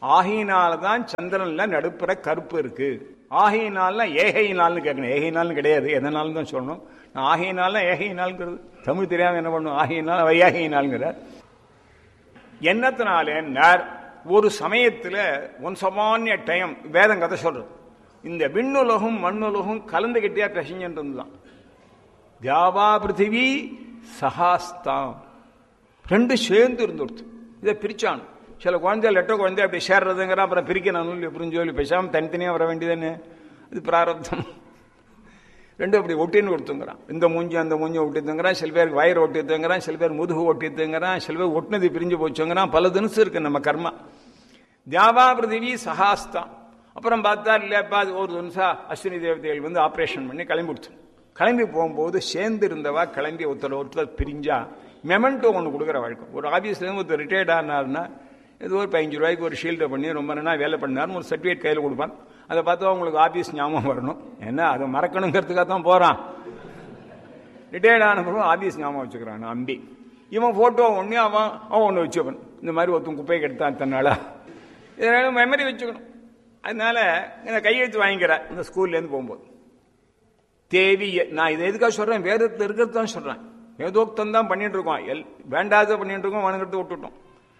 ஆகையினால தான் சந்திரன்ல நடுப்புற கருப்பு இருக்கு ஆகையினால ஏகையினால்னு கேட்கணும் ஏகையினால்னு கிடையாது எதனாலும் தான் சொல்லணும் நான் ஆகையினால ஏகையினால்ங்கிறது தமிழ் தெரியாம என்ன பண்ணும் ஆகையினால் வையாகையினால்ங்கிறார் என்னத்தினாலே நார் ஒரு சமயத்துல ஒன் சமானிய டைம் வேதம் கதை சொல்றது இந்த விண்ணுலகம் மண்ணுலகம் கலந்துகிட்டே பேசிஞ்சிருந்துதான் தியாவா பிருத்திவி சகாஸ்தாம் ரெண்டு சேர்ந்து இருந்துடுத்து இதை பிரிச்சான் சில குழந்தை லெட்டர் குழந்தை அப்படி சேர்றதுங்கிற அப்புறம் பிரிக்கணும் எப்படின்னு சொல்லி பேசாம தனித்தனியாக வர வேண்டியதானே இது பிராரப்தம் ரெண்டும் அப்படி ஒட்டின்னு கொடுத்துங்கிறான் இந்த மூஞ்சி அந்த மூஞ்சி ஒட்டித்துங்கிறான் சில பேருக்கு வயிறு ஒட்டித்துங்கிறான் சில பேர் முதுகு ஒட்டித்துங்கிறான் சில பேர் ஒட்டினது பிரிஞ்சு போச்சுங்கிறான் பல தினசு இருக்கு நம்ம கர்மா தியாவா பிருத்திவி சகாஸ்தான் அப்புறம் பார்த்தா இல்லையாப்பா அது ஒரு நிமிஷம் அஸ்வினி தேவதைகள் வந்து ஆப்ரேஷன் பண்ணி கிளம்பி கொடுத்து கிளம்பி போகும்போது சேர்ந்து இருந்தவா கிளம்பி ஒருத்தர் ஒருத்தர் பிரிஞ்சா மெமெண்டோ ஒன்று கொடுக்குற வழக்கம் ஒரு ஆஃபீஸ்லேருந்து ஒருத்தர் ரிட்டையர்ட் ஆனார்னா ஏதோ ஒரு பதினஞ்சு ரூபாய்க்கு ஒரு ஷீல்டை பண்ணி ரொம்ப நாள் வேலை பண்ணார்னு ஒரு சர்டிஃபிகேட் கையில் கொடுப்பான் அதை பார்த்தா உங்களுக்கு ஆஃபீஸ் ஞாபகம் வரணும் ஏன்னா அதை மறக்கணுங்கிறதுக்காக தான் போகிறான் ரிட்டையர்ட் ஆன பிறகு ஆஃபீஸ் ஞாபகம் வச்சுக்கிறான் அம்பி இவன் ஃபோட்டோ ஒன்று அவன் அவன் ஒன்று வச்சுக்கணும் இந்த மாதிரி ஒருத்தன் குப்பைக்கு எடுத்தான் தன்னால இதனால மெமரி வச்சுக்கணும் அதனால இந்த கையெழுத்து வாங்கிக்கிறேன் இந்த ஸ்கூல்லேருந்து போகும்போது தேவி நான் இதை எதுக்காக சொல்றேன் வேதத்தில் இருக்கிறது தான் சொல்றேன் வேதோக்தம் தான் பண்ணிட்டு இருக்கோம் எல் வேண்டாத பண்ணிட்டு இருக்கோம் வணங்குறது விட்டுட்டோம்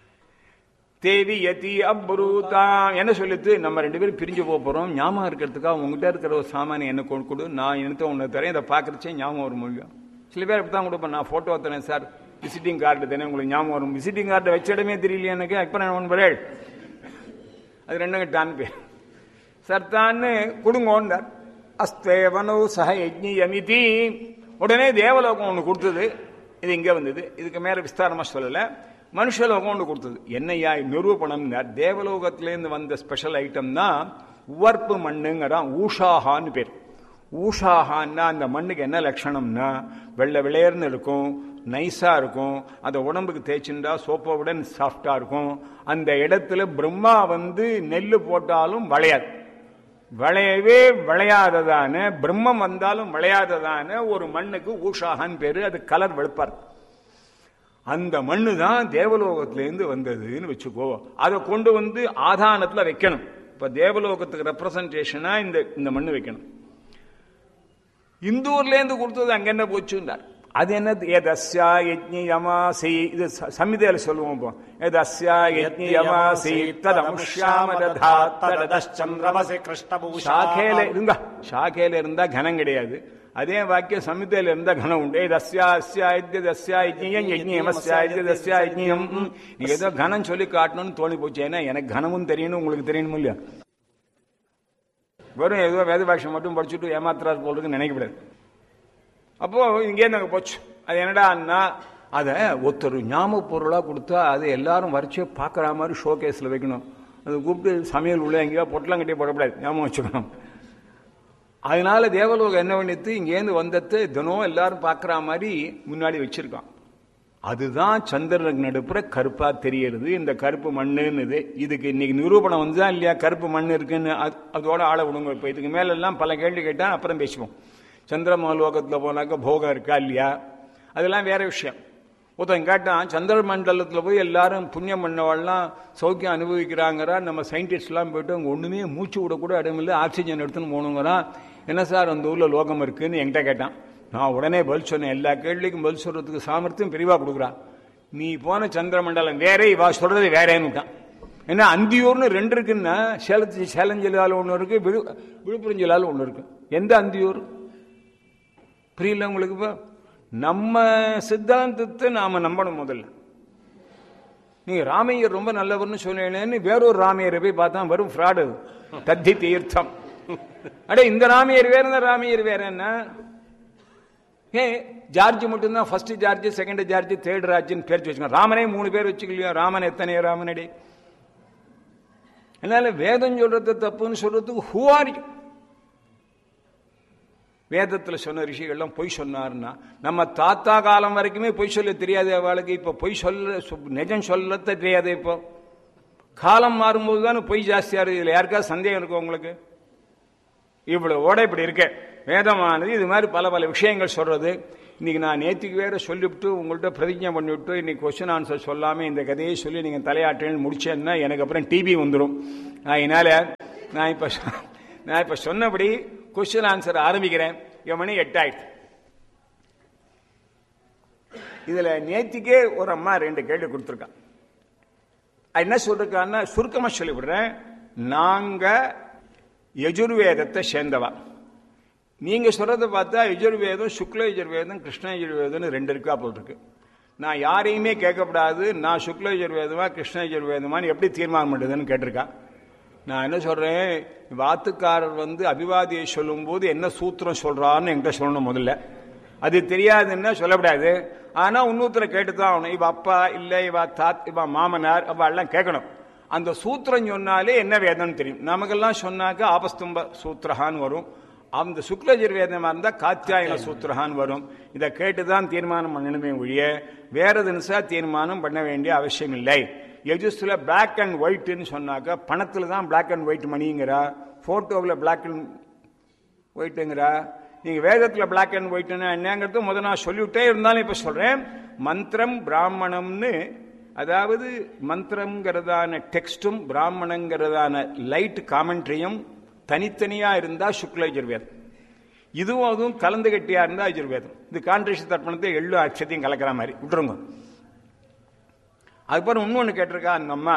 தேவி யதி அப்ரூதா என்ன சொல்லிட்டு நம்ம ரெண்டு பேரும் பிரிஞ்சு போக போறோம் ஞாபகம் இருக்கிறதுக்காக உங்ககிட்ட இருக்கிற ஒரு சாமானியம் என்ன கொண்டு கொடு நான் எனக்கு ஒன்று தரேன் இதை பார்க்கறச்சே ஞாபகம் வரும் முடியும் சில பேர் இப்படி தான் கொடுப்பேன் நான் ஃபோட்டோ தரேன் சார் விசிட்டிங் கார்டு தானே உங்களுக்கு ஞாபகம் வரும் விசிட்டிங் கார்டு வச்ச இடமே தெரியலையே எனக்கு இப்போ நான் ஒன்று அது ரெண்டும் கிட்டான்னு பேர் சர்த்தான்னு கொடுங்கோண்டார் அஸ்தேவனோ சக யஜ்ஞியமிதி உடனே தேவலோகம் ஒன்று கொடுத்தது இது இங்கே வந்தது இதுக்கு மேலே விஸ்தாரமாக சொல்லலை மனுஷலோகம் ஒன்று கொடுத்தது என்னையா நிரூபணம் தேவலோகத்திலேருந்து வந்த ஸ்பெஷல் ஐட்டம் தான் உவர்ப்பு மண்ணுங்கிறான் ஊஷாகான்னு பேர் ஊஷாகான்னா அந்த மண்ணுக்கு என்ன லட்சணம்னா வெள்ளை விளையர்னு இருக்கும் நைஸா இருக்கும் அந்த உடம்புக்கு தேய்ச்சிண்டா சோப்போவுடன் சாஃப்டா இருக்கும் அந்த இடத்துல பிரம்மா வந்து நெல் போட்டாலும் வளையாது விளையவே விளையாததான பிரம்மம் வந்தாலும் விளையாததான ஒரு மண்ணுக்கு ஊஷாகான்னு பேரு அது கலர் வெளுப்பார் அந்த மண்ணு தான் தேவலோகத்திலேருந்து வந்ததுன்னு வச்சுக்கோ அதை கொண்டு வந்து ஆதானத்தில் வைக்கணும் இப்ப தேவலோகத்துக்கு ரெப்ரசன்டேஷனா இந்த இந்த மண்ணு வைக்கணும் இந்தூர்லேருந்து கொடுத்தது அங்க என்ன போச்சுன்னார் அது என்ன எதஸ்யா யஜ்ஞியமாசி இது சமிதையில சொல்லுவோம் இப்போ எதஸ்யா யஜ்ஞியமாசி ததமுஷ்யாம சந்திரமசி கிருஷ்ணபூஷா சாக்கையில இருந்தா சாக்கையில இருந்தா கனம் கிடையாது அதே வாக்கியம் சமிதையில இருந்தா கனம் உண்டு தஸ்யா அஸ்யா இத்திய தஸ்யா யஜ்ஞியம் யஜ்ஞியமஸ்யா இத்திய தஸ்யா யஜ்ஞியம் நீங்க ஏதோ கனம் சொல்லி காட்டணும்னு தோணி போச்சு ஏன்னா எனக்கு கனமும் தெரியணும் உங்களுக்கு தெரியணும் இல்லையா வெறும் ஏதோ வேத பாஷை மட்டும் படிச்சுட்டு ஏமாத்துறாரு போல் இருக்குன்னு நினைக்கப்படாது அப்போ இங்கேருந்து அங்கே போச்சு அது என்னடான்னா அதை ஒருத்தர் ஞாபக பொருளாக கொடுத்தா அது எல்லாரும் வரைச்சு பார்க்குற மாதிரி ஷோ கேஸில் வைக்கணும் அது கூப்பிட்டு சமையல் உள்ள எங்கேயோ பொட்டலாம் கட்டி போடக்கூடாது ஞாபகம் வச்சுக்கணும் அதனால தேவலோகம் என்ன பண்ணிட்டு இங்கேருந்து வந்தது தினம் எல்லாரும் பார்க்குற மாதிரி முன்னாடி வச்சிருக்கான் அதுதான் சந்திரனுக்கு நடுப்புற கருப்பா தெரியறது இந்த கருப்பு மண்ணுன்னு இதுக்கு இன்னைக்கு நிரூபணம் வந்துதான் இல்லையா கருப்பு மண் இருக்குன்னு அது- அதோட ஆள விடுங்க இப்போ இதுக்கு மேல எல்லாம் பல கேள்வி கேட்டா அப்புறம் பேசுவோம் சந்திரமலோகத்தில் போனாக்க போகம் இருக்கா இல்லையா அதெல்லாம் வேற விஷயம் ஒருத்தன் கேட்டான் சந்திர மண்டலத்தில் போய் எல்லாரும் புண்ணியம் பண்ணவாள்லாம் சௌக்கியம் அனுபவிக்கிறாங்கிறா நம்ம சயின்டிஸ்ட்லாம் போயிட்டு அங்கே ஒன்றுமே மூச்சு விடக்கூட இடமில்லை ஆக்சிஜன் எடுத்துன்னு போகணுங்கிறான் என்ன சார் அந்த ஊரில் லோகம் இருக்குன்னு என்கிட்ட கேட்டான் நான் உடனே பதில் சொன்னேன் எல்லா கேள்விக்கும் பதில் சொல்றதுக்கு சாமர்த்தியம் பிரிவா கொடுக்குறா நீ போன சந்திர மண்டலம் வேற இவா சொல்றது வேறேன்னு விட்டான் ஏன்னா அந்தியூர்னு ரெண்டு இருக்குன்னா சேலத்து சேலஞ்சிலால ஒன்று இருக்கு விழு விழுப்புரம் ஜில்லால ஒன்று இருக்கு எந்த அந்தியூர் புரியல உங்களுக்கு இப்போ நம்ம சித்தாந்தத்தை நாம நம்பணும் முதல்ல நீங்க ராமையர் ரொம்ப நல்லவர்னு சொன்னேன்னு வேறொரு ராமையரை போய் பார்த்தா வெறும் ஃப்ராடு தத்தி தீர்த்தம் அடே இந்த ராமையர் வேற இந்த ராமையர் வேற என்ன ஏ ஜார்ஜ் மட்டும்தான் first George second George third ராஜ்னு பேர் வச்சுக்கோங்க ராமனே மூணு பேர் வச்சுக்கலையோ ராமன் எத்தனை ராமனடி அதனால வேதம் சொல்றது தப்புன்னு சொல்றதுக்கு ஹூ ஆர் யூ வேதத்துல சொன்ன ரிஷிகள்லாம் பொய் சொன்னார்னா நம்ம தாத்தா காலம் வரைக்குமே பொய் சொல்ல தெரியாது அவளுக்கு இப்ப பொய் சொல்ல சொ- நிஜம் சொல்ல தெரியாது இப்போ காலம் மாறும்போது தானே பொய் ஜாஸ்தியா இருக்கு இதுல யாருக்காவது சந்தேகம் இருக்கும் உங்களுக்கு இவ்வளவு ஓட இப்படி இருக்கு வேதமானது இது மாதிரி பல பல விஷயங்கள் சொல்றது இன்னைக்கு நான் நேற்றுக்கு வேற சொல்லிவிட்டு உங்கள்கிட்ட பிரதிஜை பண்ணிவிட்டு இன்னைக்கு கொஸ்டின் ஆன்சர் சொல்லாமல் இந்த கதையை சொல்லி நீங்கள் தலையாட்டேன்னு முடிச்சேன்னா எனக்கு அப்புறம் டிபி வந்துடும் அதனால நான் இப்போ நான் இப்போ சொன்னபடி கொஸ்டின் ஆன்சர் ஆரம்பிக்கிறேன் என் மணி எட்டாயிடுச்சு இதுல நேத்திக்கே ஒரு அம்மா ரெண்டு கேள்வி கொடுத்துருக்கான் அது என்ன சொல்றான்னா சுருக்கமா சொல்லிவிடுறேன் நாங்க யஜுர்வேதத்தை சேர்ந்தவா நீங்க சொல்றதை பார்த்தா யஜுர்வேதம் சுக்ல யஜுர்வேதம் கிருஷ்ண யஜுர்வேதம்னு ரெண்டு இருக்கா போல் இருக்கு நான் யாரையுமே கேட்கக்கூடாது நான் சுக்ல யஜுர்வேதமா கிருஷ்ண யஜுர்வேதமான்னு எப்படி தீர்மானம் பண்ணுறதுன்னு கேட்டிருக்கான் நான் என்ன சொல்றேன் வாத்துக்காரர் வந்து அபிவாதியை சொல்லும்போது என்ன சூத்திரம் சொல்றான்னு என்கிட்ட சொல்லணும் முதல்ல அது தெரியாதுன்னா சொல்லக்கூடாது ஆனா இன்னொருத்தரை கேட்டு தான் ஆகணும் இவ அப்பா இல்ல இவ தாத் இவ மாமனார் அவ எல்லாம் கேட்கணும் அந்த சூத்திரம் சொன்னாலே என்ன வேதம்னு தெரியும் நமக்கெல்லாம் சொன்னாக்க ஆபஸ்தம்ப சூத்திரஹான்னு வரும் அந்த சுக்லஜர் வேதமா இருந்தா காத்தியாயன சூத்திரஹான்னு வரும் இதை கேட்டு தான் தீர்மானம் பண்ணணுமே ஒழிய வேற தினசா தீர்மானம் பண்ண வேண்டிய அவசியம் இல்லை எஜுஸ்ல பிளாக் அண்ட் ஒயிட்னு சொன்னாக்க பணத்துல தான் பிளாக் அண்ட் ஒயிட் மணிங்கிறா போட்டோவில் பிளாக் அண்ட் ஒயிட்டுங்கிறா நீங்க வேதத்துல பிளாக் அண்ட் ஒயிட்னா என்னங்கிறது முதல் நான் சொல்லிவிட்டே இருந்தாலும் இப்ப சொல்றேன் மந்திரம் பிராமணம்னு அதாவது மந்திரங்கிறதான டெக்ஸ்டும் பிராமணங்கிறதான லைட் காமெண்ட்ரியும் தனித்தனியா இருந்தா சுக்ல யஜுர்வேதம் இதுவும் அதுவும் கலந்து கட்டியா இருந்தா யஜுர்வேதம் இது கான்ட்ரிஷ தர்ப்பணத்தை எள்ளு அக்ஷத்தையும் கலக்கிற மாதிரி விட்டுருங்க அதுக்கப்புறம் இன்னொன்னு கேட்டிருக்கா அந்த அம்மா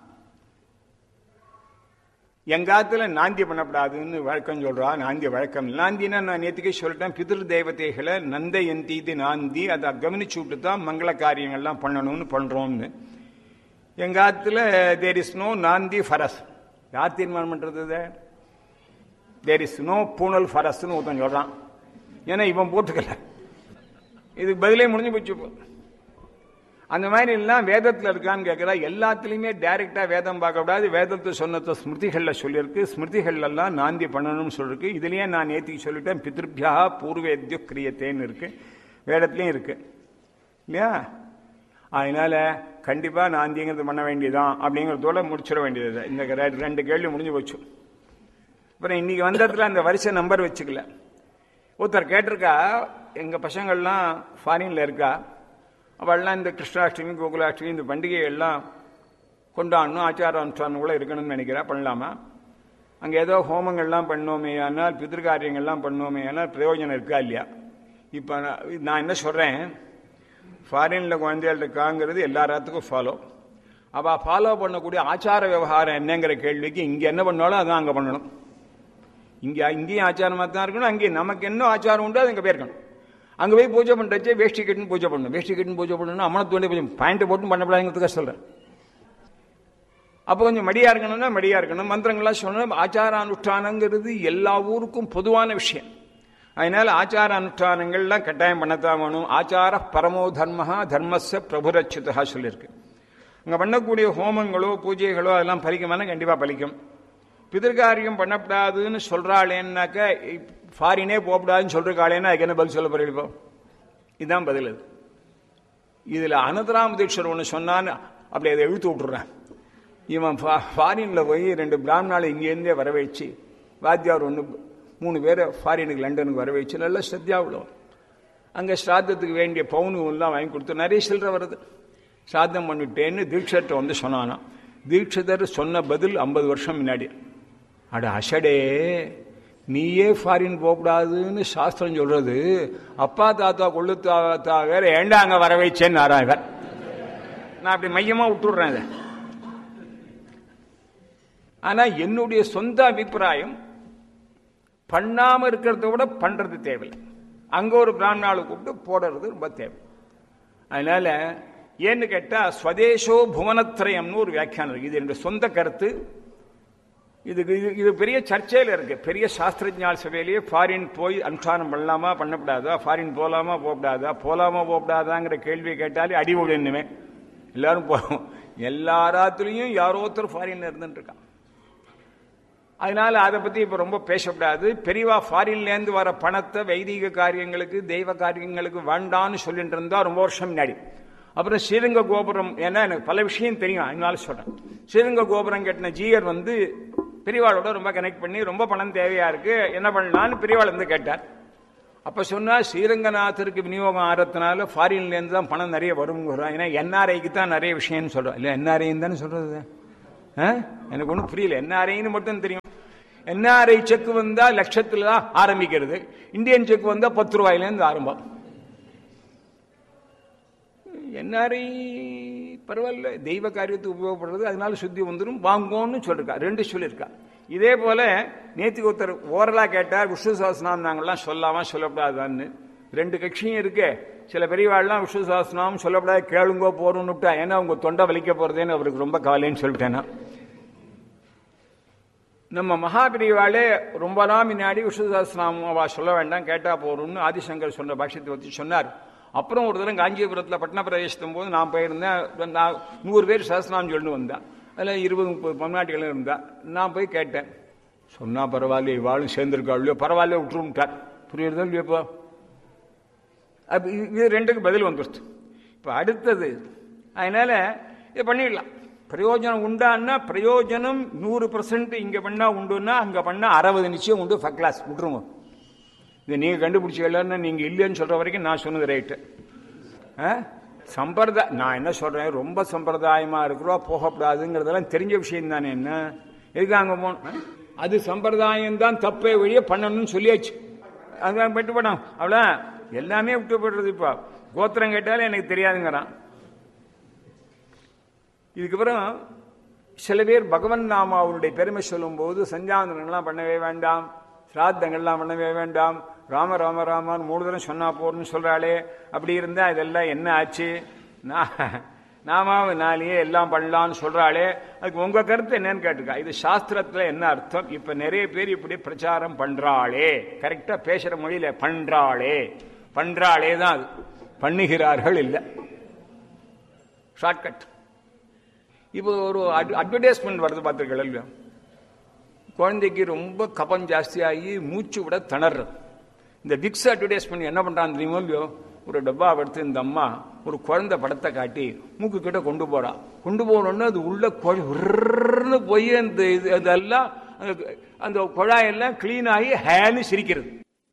எங்காத்துல நாந்தி பண்ணப்படாதுன்னு வழக்கம் சொல்றா நாந்தி வழக்கம் நாந்தினா நான் நேற்றுக்கே சொல்லிட்டேன் பிதிரு தேவதைகளை நந்த எந்தீது நாந்தி அதை கவனிச்சு விட்டு தான் மங்கள காரியங்கள்லாம் பண்ணணும்னு பண்றோம்னு எங்காத்துல தேர் இஸ் நோ நாந்தி ஃபரஸ் யார் தீர்மானம் பண்றது தேர் இஸ் நோ பூனல் ஃபரஸ்ன்னு ஒருத்தன் சொல்றான் ஏன்னா இவன் போட்டுக்கல இதுக்கு பதிலே முடிஞ்சு போச்சு இப்போ அந்த மாதிரி எல்லாம் வேதத்தில் இருக்கான்னு கேட்கிறா எல்லாத்துலயுமே டைரக்டா வேதம் பார்க்கக்கூடாது வேதத்தை சொன்னத ஸ்மிருதிகள்ல சொல்லியிருக்கு ஸ்மிருதிகள் எல்லாம் நாந்தி பண்ணணும்னு சொல்லிருக்கு இதுலயே நான் நேத்திக்கு சொல்லிட்டேன் பித்ருபியா பூர்வேத்யு கிரியத்தேன்னு இருக்கு வேதத்திலையும் இருக்கு இல்லையா அதனால கண்டிப்பா நாந்திங்கிறது பண்ண வேண்டியதான் அப்படிங்கறதோட முடிச்சிட வேண்டியது இந்த ரெண்டு கேள்வி முடிஞ்சு போச்சு அப்புறம் இன்னைக்கு வந்ததுல அந்த வரிசை நம்பர் வச்சுக்கல ஒருத்தர் கேட்டிருக்கா எங்க பசங்கள்லாம் ஃபாரின்ல இருக்கா அவள்லாம் இந்த கிருஷ்ணாஷ்டமி கோகுலாஷ்டமி இந்த பண்டிகைகள்லாம் கொண்டாடணும் ஆச்சார அனுஷ்டானம் கூட இருக்கணும்னு நினைக்கிறா பண்ணலாமா அங்கே ஏதோ ஹோமங்கள்லாம் பண்ணோமே ஆனால் பிதிர்காரியங்கள்லாம் பண்ணோமே ஆனால் பிரயோஜனம் இருக்கா இல்லையா இப்போ நான் என்ன சொல்கிறேன் ஃபாரினில் குழந்தைகள் இருக்காங்கிறது எல்லாத்துக்கும் ஃபாலோ அவள் ஃபாலோ பண்ணக்கூடிய ஆச்சார விவகாரம் என்னங்கிற கேள்விக்கு இங்கே என்ன பண்ணாலும் அதான் அங்கே பண்ணணும் இங்கே இங்கேயும் ஆச்சாரமாக தான் இருக்கணும் அங்கேயும் நமக்கு என்ன ஆச்சாரம் உண்டோ அது இங்கே போயிருக்கணும் அங்கே போய் பூஜை பண்ணுறச்சே வேஷ்டி கட்டுன்னு பூஜை பண்ணணும் வேஷ்டி கட்டுன்னு பூஜை பண்ணணும் அம்மனை தோண்டி பூஜை பேண்ட் போட்டு பண்ணப்படாதுங்கிறதுக்காக சொல்கிறேன் அப்போ கொஞ்சம் மடியா இருக்கணும்னா மடியா இருக்கணும் மந்திரங்கள்லாம் சொல்லணும் ஆச்சார அனுஷ்டானங்கிறது எல்லா ஊருக்கும் பொதுவான விஷயம் அதனால ஆச்சார அனுஷ்டானங்கள்லாம் கட்டாயம் பண்ணத்தான் வேணும் ஆச்சார பரமோ தர்மஹா தர்மஸ்ய பிரபுரச்சிதா சொல்லியிருக்கு அங்கே பண்ணக்கூடிய ஹோமங்களோ பூஜைகளோ அதெல்லாம் பலிக்குமானா கண்டிப்பாக பலிக்கும் பிதர்காரியம் பண்ணப்படாதுன்னு சொல்றாளேன்னாக்க ஃபாரினே போகக்கூடாதுன்னு சொல்றாளேன்னா அதுக்கு என்ன பதில் சொல்ல போறீங்க இப்போ இதுதான் பதில் அது இதில் அனந்தராம தீட்சர் ஒன்று சொன்னான்னு அப்படி அதை இழுத்து விட்டுறேன் இவன் ஃபாரினில் போய் ரெண்டு பிராமணாலை இங்கேருந்தே வர வச்சு வாத்தியார் ஒன்று மூணு பேரை ஃபாரினுக்கு லண்டனுக்கு வர வச்சு நல்லா சத்தியா விடும் அங்கே ஸ்ராத்தத்துக்கு வேண்டிய பவுனு எல்லாம் வாங்கி கொடுத்து நிறைய சில்லற வருது ஸ்ராத்தம் பண்ணிட்டேன்னு தீட்சர்கிட்ட வந்து சொன்னானா தீட்சிதர் சொன்ன பதில் ஐம்பது வருஷம் முன்னாடி அட அஷடே நீயே ஃபாரின் போகக்கூடாதுன்னு சாஸ்திரம் சொல்றது அப்பா தாத்தா கொள்ளு தாத்தா வேற ஏண்டா அங்க வர வைச்சேன்னு ஆறாங்க நான் அப்படி மையமா விட்டுடுறேன் அதை ஆனா என்னுடைய சொந்த அபிப்பிராயம் பண்ணாம இருக்கிறத விட பண்றது தேவையில்லை அங்க ஒரு பிராமணாவை கூப்பிட்டு போடுறது ரொம்ப தேவை அதனால ஏன்னு கேட்டா ஸ்வதேசோ புவனத்திரயம்னு ஒரு வியாக்கியானம் இருக்கு இது என்னுடைய சொந்த கருத்து இதுக்கு இது இது பெரிய சர்ச்சையில் இருக்கு பெரிய சாஸ்திரஜால் சபையிலேயே ஃபாரின் போய் அனுஷ்டானம் பண்ணலாமா பண்ணக்கூடாதா ஃபாரின் போலாமா போகக்கூடாதா போலாமா போகக்கூடாதாங்கிற கேள்வியை கேட்டாலே அடி விடணுமே எல்லாரும் போகும் எல்லாராத்துலயும் யாரோ ஒருத்தர் ஃபாரின்ல இருந்துட்டு இருக்கான் அதனால அதை பத்தி இப்ப ரொம்ப பேசக்கூடாது பெரியவா ஃபாரின்லேருந்து வர பணத்தை வைதிக காரியங்களுக்கு தெய்வ காரியங்களுக்கு வேண்டான்னு சொல்லிட்டு இருந்தா ரொம்ப வருஷம் முன்னாடி அப்புறம் ஸ்ரீரங்க கோபுரம் ஏன்னா எனக்கு பல விஷயம் தெரியும் அதனால சொல்றேன் ஸ்ரீரங்க கோபுரம் கட்டின ஜீயர் வந்து பெரியவாளோட ரொம்ப கனெக்ட் பண்ணி ரொம்ப பணம் தேவையா இருக்கு என்ன பண்ணலான்னு பெரியவாள் வந்து கேட்டார் அப்ப சொன்னா ஸ்ரீரங்கநாதருக்கு விநியோகம் ஆறதுனால ஃபாரின்ல இருந்து தான் பணம் நிறைய வருங்கிறோம் ஏன்னா என்ஆர்ஐக்கு தான் நிறைய விஷயம்னு சொல்றோம் இல்ல என்ஆர்ஐன்னு தானே சொல்றது ஆ? எனக்கு ஒன்றும் புரியல என்ஆர்ஐன்னு மட்டும் தெரியும் என்ஆர்ஐ செக் வந்தா லட்சத்துல தான் ஆரம்பிக்கிறது இந்தியன் செக் வந்தா பத்து ரூபாயில இருந்து ஆரம்பம் என்ஆர்ஐ பரவாயில்ல தெய்வ காரியத்துக்கு உபயோகப்படுறது அதனால சுத்தி வந்துடும் வாங்கோன்னு சொல்லிருக்கா ரெண்டு சொல்லியிருக்கா இதே போல நேத்திக்கு ஒருத்தர் ஓரலா கேட்டார் விஷ்ணு சாஸ்திரம் நாங்கள்லாம் சொல்லாம சொல்லக்கூடாதான்னு ரெண்டு கட்சியும் இருக்கே சில பெரியவாள்லாம் விஷ்ணு சாஸ்திரம் சொல்லக்கூடாது கேளுங்கோ போறோம்னு விட்டா ஏன்னா உங்க தொண்டை வலிக்க போறதேன்னு அவருக்கு ரொம்ப கவலைன்னு சொல்லிட்டேன்னா நம்ம மகாபிரிவாளே ரொம்ப நாள் முன்னாடி விஷ்ணு சாஸ்திரநாமம் அவ சொல்ல வேண்டாம் கேட்டா போறோம்னு ஆதிசங்கர் சொன்ன பாஷ்யத்தை பற்றி சொன்னார் அப்புறம் ஒரு தடவை காஞ்சிபுரத்தில் பட்டண பிரவேசித்தும் போது நான் போயிருந்தேன் நான் நூறு பேர் சஹஸ்ரநாமம் சொல்லிட்டு வந்தேன் அதில் இருபது முப்பது பன்னாட்டிகளும் இருந்தா நான் போய் கேட்டேன் சொன்னா பரவாயில்ல இவாளும் சேர்ந்திருக்கா இல்லையோ பரவாயில்ல விட்டுருட்டார் புரியுறதோ இல்லையோ இப்போ அப்ப இது இது ரெண்டுக்கு பதில் வந்துருச்சு இப்போ அடுத்தது அதனால இதை பண்ணிடலாம் பிரயோஜனம் உண்டான்னா பிரயோஜனம் நூறு பர்சன்ட் இங்க பண்ணா உண்டுன்னா அங்க பண்ணா அறுபது நிச்சயம் உண்டு ஃபர்ஸ்ட் கிளாஸ் விட்டுருங்க இது நீங்க கண்டுபிடிச்சீங்கன்னு நீங்க இல்லைன்னு சொல்ற வரைக்கும் நான் சொன்னது ரைட்டு சம்பிரதாய நான் என்ன சொல்றேன் ரொம்ப சம்பிரதாயமா இருக்கிறோம் போகக்கூடாதுங்கிறதெல்லாம் தெரிஞ்ச விஷயம் தானே என்ன எதுக்கு அங்க போகணும் அது சம்பிரதாயம் தான் தப்பே வழிய பண்ணணும்னு சொல்லியாச்சு அதான் விட்டு போனோம் அவ்வளோ எல்லாமே விட்டு போடுறது இப்போ கோத்திரம் கேட்டாலும் எனக்கு தெரியாதுங்கிறான் இதுக்கப்புறம் சில பேர் பகவன் நாமாவுடைய பெருமை சொல்லும்போது சஞ்சாந்தனங்கள்லாம் பண்ணவே வேண்டாம் சிராத்தங்கள்லாம் பண்ணவே வேண்டாம் ராம ராம ராமான்னு மூணு தரம் சொன்னா போறன்னு சொல்றாளே அப்படி இருந்தா இதெல்லாம் என்ன ஆச்சு நாமாவினாலேயே எல்லாம் பண்ணலாம்னு சொல்றாளே அதுக்கு உங்க கருத்து என்னன்னு கேட்டுக்கா இது சாஸ்திரத்துல என்ன அர்த்தம் இப்ப நிறைய பேர் இப்படி பிரச்சாரம் பண்றாளே கரெக்டா பேசுற மொழியில பண்றாளே பண்றாளே தான் அது பண்ணுகிறார்கள் இல்லை ஷார்ட்கட் இப்போ ஒரு அட்வர்டைஸ்மெண்ட் வருது பார்த்துருக்கல இல்லையா குழந்தைக்கு ரொம்ப கபம் ஜாஸ்தியாகி மூச்சு விட திணறது இந்த விக்ஸ் அட்வர்டைஸ்மெண்ட் என்ன பண்றான்னு தெரியுமோ இல்லையோ ஒரு டப்பா எடுத்து இந்த அம்மா ஒரு குழந்தை படத்தை காட்டி மூக்கு கிட்ட கொண்டு போறா கொண்டு போனோன்னு அது உள்ள குழு போய் அந்த இது அதெல்லாம் அந்த- அந்த குழாயெல்லாம் கிளீன் ஆகி ஹேன்னு சிரிக்கிறது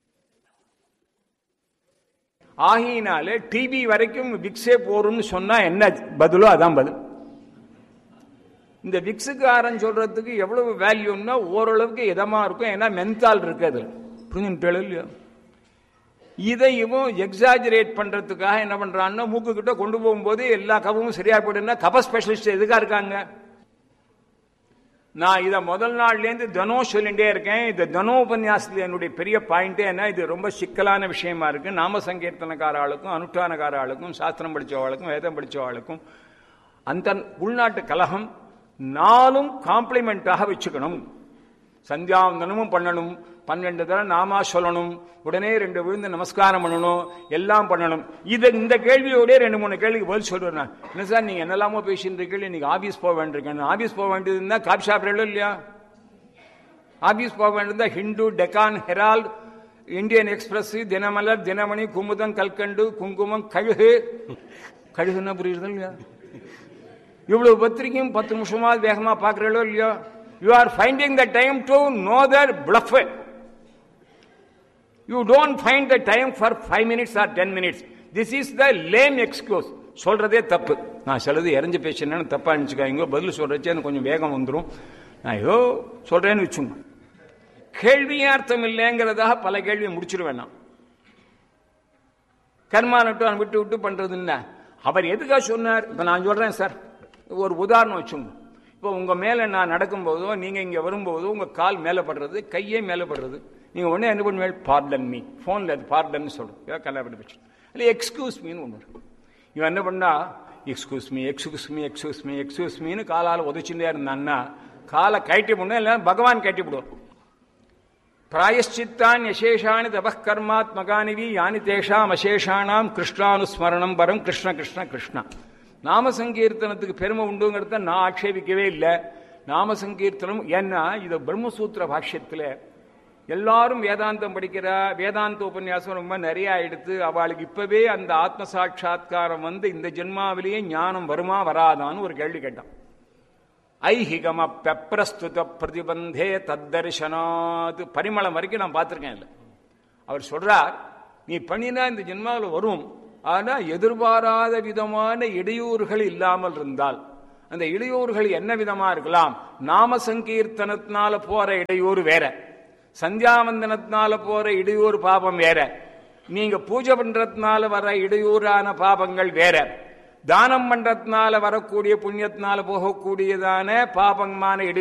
ஆகினால டிபி வரைக்கும் விக்ஸே போறோம்னு சொன்னா என்ன பதிலோ அதான் பதில் இந்த விக்ஸுக்காரன் சொல்றதுக்கு எவ்வளவு வேல்யூன்னா ஓரளவுக்கு இதமா இருக்கும் ஏன்னா மென்தால் இருக்கு அது புரிஞ்சுட்டு இல்லையா இதை இவன் எக்ஸாஜரேட் பண்றதுக்காக என்ன பண்றான்னா மூக்கு கிட்ட கொண்டு போகும்போது எல்லா கபமும் சரியா போயிடுன்னா கப ஸ்பெஷலிஸ்ட் எதுக்கா இருக்காங்க நான் இதை முதல் நாள்லேருந்து தினம் சொல்லிட்டே இருக்கேன் இந்த தனோபன்யாசத்தில் என்னுடைய பெரிய பாயிண்டே என்ன இது ரொம்ப சிக்கலான விஷயமா இருக்கு நாம சங்கீர்த்தனக்கார ஆளுக்கும் அனுஷ்டானக்கார ஆளுக்கும் சாஸ்திரம் படிச்சவாளுக்கும் வேதம் படிச்சவாளுக்கும் அந்த உள்நாட்டு கலகம் நாளும் காம்ப்ளிமெண்டாக வச்சுக்கணும் சந்தியாவந்தனமும் பண்ணணும் பன்னெண்டு தடவை நாமா சொல்லணும் உடனே ரெண்டு விழுந்து நமஸ்காரம் பண்ணணும் எல்லாம் பண்ணணும் இது இந்த கேள்வியோடய ரெண்டு மூணு கேள்விக்கு பதில் சொல்றேன் நான். என்ன சார் நீங்க என்னெல்லாமோ பேசிட்டு இருக்கீங்க இன்னைக்கு ஆபீஸ் போக வேண்டியிருக்கேன் ஆபீஸ் போக வேண்டியதுன்னா காபி சாப்பிடல இல்லையா ஆபீஸ் போக வேண்டியதா Hindu Deccan Herald Indian Express Dinamalar Dinamani Kumudam Kalkandu Kungumam கழுகு கழுகுன்னா புரியுறது இல்லையா இவ்வளவு பத்திரிக்கையும் பத்து நிமிஷமாவது வேகமா பாக்குறீங்களோ இல்லையோ you are finding the time to no that bluff you don't find the time for five minutes or ten minutes this is the lame excuse சொல்றதே தப்பு நான் சிலது இறஞ்சு பேசினேன்னு தப்பா நினச்சிக்காங்க பதில் சொல்றச்சே எனக்கு கொஞ்சம் வேகம் வந்துடும் நான் ஏதோ சொல்றேன்னு வச்சுங்க கேள்வியே அர்த்தம் இல்லைங்கிறதாக பல கேள்வியை முடிச்சிருவேன் நான் கர்மா நட்டு விட்டு விட்டு பண்றது என்ன அவர் எதுக்காக சொன்னார் இப்ப நான் சொல்றேன் சார் ஒரு உதாரணம் வச்சுங்க இப்போ உங்க மேல நான் நடக்கும்போதோ நீங்க இங்க வரும்போதோ உங்க கால் மேல படுறது கையே மேல படுறது நீங்க உடனே என்ன பண்ணுவீங்க பார்டன் மீ போன்ல அது பார்டன் சொல்லும் கல்யாணம் வச்சு இல்லை எக்ஸ்கியூஸ் மீன்னு ஒன்று இருக்கு இவன் என்ன பண்ணா excuse me excuse me excuse me excuse மீன்னு காலால் உதச்சுட்டே இருந்தான்னா காலை கட்டி போடணும் இல்லை பகவான் கட்டி விடுவார் பிராயஷ்சித்தான் யசேஷாணி தபக்கர்மாத்மகானிவி யானி தேஷாம் அசேஷானாம் கிருஷ்ணானுஸ்மரணம் பரம் கிருஷ்ண கிருஷ்ண கிருஷ்ணா நாம சங்கீர்த்தனத்துக்கு பெருமை உண்டுங்கிறத நான் ஆட்சேபிக்கவே இல்லை நாம சங்கீர்த்தனம் ஏன்னா இது பிரம்மசூத்திர பாஷ்யத்தில் எல்லாரும் வேதாந்தம் படிக்கிறா வேதாந்த உபன்யாசம் ரொம்ப நிறைய எடுத்து அவளுக்கு இப்பவே அந்த ஆத்ம சாட்சா்காரம் வந்து இந்த ஜென்மாவிலேயே ஞானம் வருமா வராதான்னு ஒரு கேள்வி கேட்டான் ஐஹிகம பெப்ரஸ்துத பிரதிபந்தே தத்தரிசனாத் பரிமளம் வரைக்கும் நான் பார்த்திருக்கேன் இல்லை அவர் சொல்றார் நீ பண்ணினா இந்த ஜென்மாவில் வரும் ஆனா எதிர்பாராத விதமான இடையூறுகள் இல்லாமல் இருந்தால் அந்த இடையூறுகள் என்ன விதமா இருக்கலாம் நாம சங்கீர்த்தனத்தினால போற இடையூறு வேற சந்தியாவந்தனத்தினால போற இடையூறு பாபம் வேற நீங்க பூஜை பண்றதுனால வர இடையூறான பாபங்கள் வேற தானம் பண்றதுனால வரக்கூடிய புண்ணியத்தினால போகக்கூடியதான பாபமான இடையூறு